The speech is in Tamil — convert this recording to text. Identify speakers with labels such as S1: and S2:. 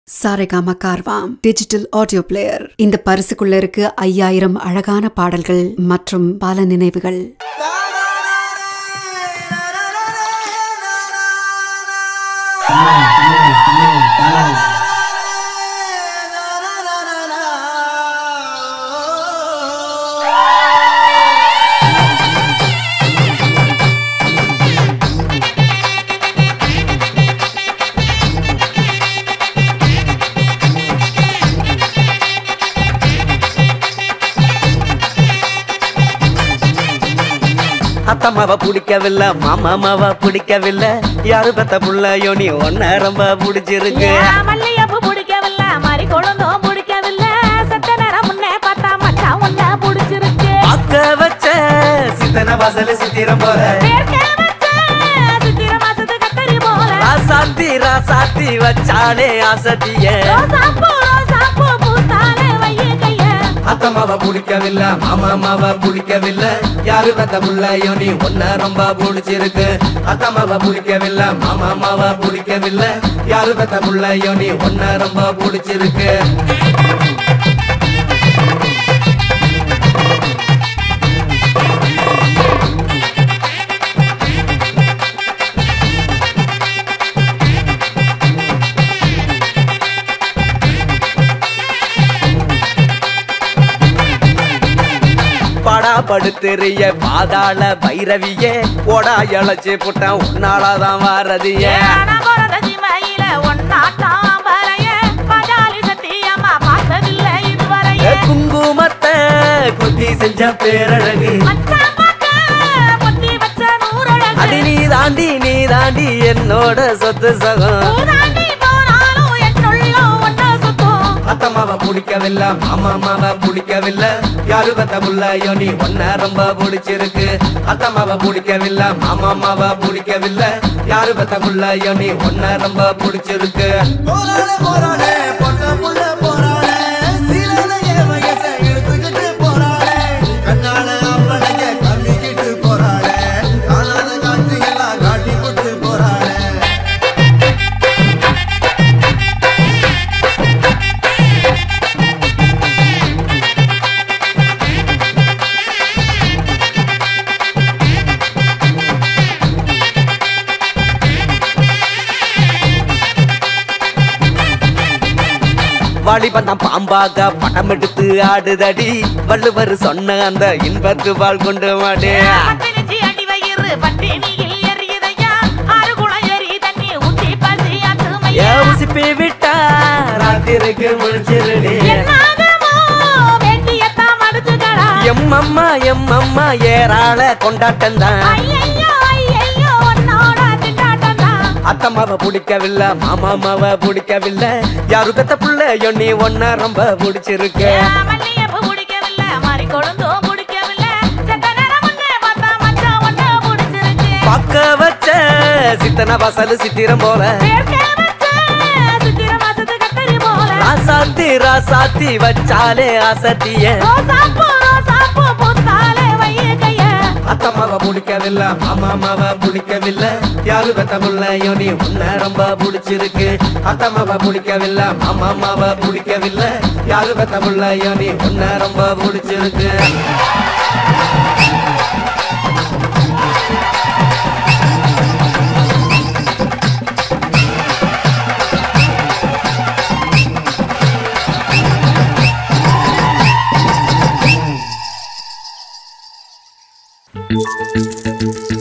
S1: Saregama Carvaan digital audio player இந்த பரிசுக்குள்ள இருக்கு ஐயாயிரம் அழகான பாடல்கள் மற்றும் பல நினைவுகள்
S2: அத்தம்மாவ பிடிக்கவில்லை மாமாமாவ பிடிக்கவில்லை யாரு பெத்த புள்ளையோ நீ ஒன்ன ரொம்ப பிடிச்சிருக்கு
S3: ஏன் மல்லிகைப்பூ பிடிக்கவில்லை, மறி கொழுந்தும் பிடிக்கவில்லை. செத்த நேரம் முன்னே பார்த்தா மச்சான் உன்னை பிடிச்சிருக்கு.
S2: அக்க வச்ச சித்தன வாசல சித்திரம் போல
S3: வேர்க்க வச்ச சித்திரை மாசத்து கத்தரி போல.
S2: ராசாத்தி ராசாத்தி வச்சாலே ஆசத்திய
S3: ரோசாப்பூ, ரோசாப்பூ பூத்தாலே வைய கைய.
S2: அத்தம்மாவ பிடிக்கவில்லை மாமாமாவ பிடிக்கவில்லை யாரு பெத்த புள்ளையோ நீ ஒன்ன ரொம்ப பிடிச்சிருக்கு அத்தம்மாவ பிடிக்கவில்லை மாமாமாவ பிடிக்கவில்லை யாரு பெத்த புள்ளையோ நீ ஒன்ன ரொம்ப பிடிச்சிருக்கு படா படுத்துறிய பாதாள பைரவியே போடா இழைச்சி புட்டான் உன்னாலதான் வாரதியே
S3: நான் பிறந்த சீமையில ஒன்னாட்டம் வரைய. பாஞ்சாலி சத்தியம்மா பார்த்ததில்லை இதுவரையே.
S2: குங்குமத்தை குத்தி செஞ்ச பேரழகு
S3: மச்சான் பார்க்க பொத்தி வச்ச நூறழகு.
S2: அடி நீ தாண்டி நீ தாண்டி என்னோட சொத்து சகம்
S3: ஊதாண்டி போனாலும் என்னுள்ளம் ஒன்னா சுத்தும்.
S2: அத்தம்மாவ பிடிக்கவில்லை மாமாமாவ பிடிக்கவில்லை யாரு பத்த புள்ளையோ நீ ஒன்ன ரொம்ப பிடிச்சிருக்கு அத்தம்மாவ பிடிக்கவில்லை மாமாமாவ பிடிக்கவில்லை யாரு பத்த புள்ளையோ நீ ஒன்ன ரொம்ப பிடிச்சிருக்கு
S4: போராட போராட பொட்ட புள்ள போராட சீலனைய வயச எடுத்துக்கிட்டு போராட கண்ணால அப்பனைய கம்மிக்கிட்டு போராட காணாத காட்சி எல்லாம் காட்டி போட்டு போராட
S2: வாலிபந்தான் பாம்பாக படம் எடுத்து ஆடுதடி வள்ளுவர் சொன்ன அந்த இன்பத்து வாழ் கொண்டு மாடே
S3: பட்டினிச்சி அடி வயிறு பட்டினியில் எரியுதையா. ஆறு குளம் எரி தண்ணி ஊத்தி பசி அத்துமையா.
S2: ஏ உசிப்பி விட்டா ராத்திரிக்கு முடிச்சிருடி
S3: என்னாகுமோ வேண்டியத்தான் மடிச்சுக்கடா.
S2: எம்மம்மா எம்மம்மா ஏறாள கொண்டாட்டம் தான்
S3: ஐயையோ, ஐயையோ, உன்னோட திண்டாட்டம்தான்.
S2: அத்தம்மாவ பிடிக்கவில்லை மாமாமாவ பிடிக்கவில்லை யாரு பெத்த புள்ளையோ நீ ஒன்ன ரொம்ப பிடிச்சிருக்கு
S3: ஏன் மல்லிகைப்பூ பிடிக்கவில்லை, மறி கொழுந்தும் பிடிக்கவில்லை. செத்த நேரம் முன்னே பார்த்தா மச்சான் உன்னை பிடிச்சிருக்கு.
S2: பக்க வச்ச சித்தன வாசல் சித்திரம் போல
S3: வேர்க்க வச்ச சித்திரை மாசத்து கத்தரி போல.
S2: ராசாத்தி ராசாத்தி வச்சாலே ஆசத்திய
S3: ரோசாப்பூ, ரோசாப்பூ பூத்தாலே வைய கைய.
S2: அத்தம்மாவ பிடிக்கவில்லை மாமாமாவ பிடிக்கவில்லை யாரு பெத்த புள்ளையோ நீ உன்ன ரொம்ப பிடிச்சிருக்கு அத்தம்மாவ பிடிக்கவில்லை மாமாமாவ பிடிக்கவில்லை யாரு பெத்த புள்ளையோ நீ உன்ன ரொம்ப பிடிச்சிருக்கு
S4: Thank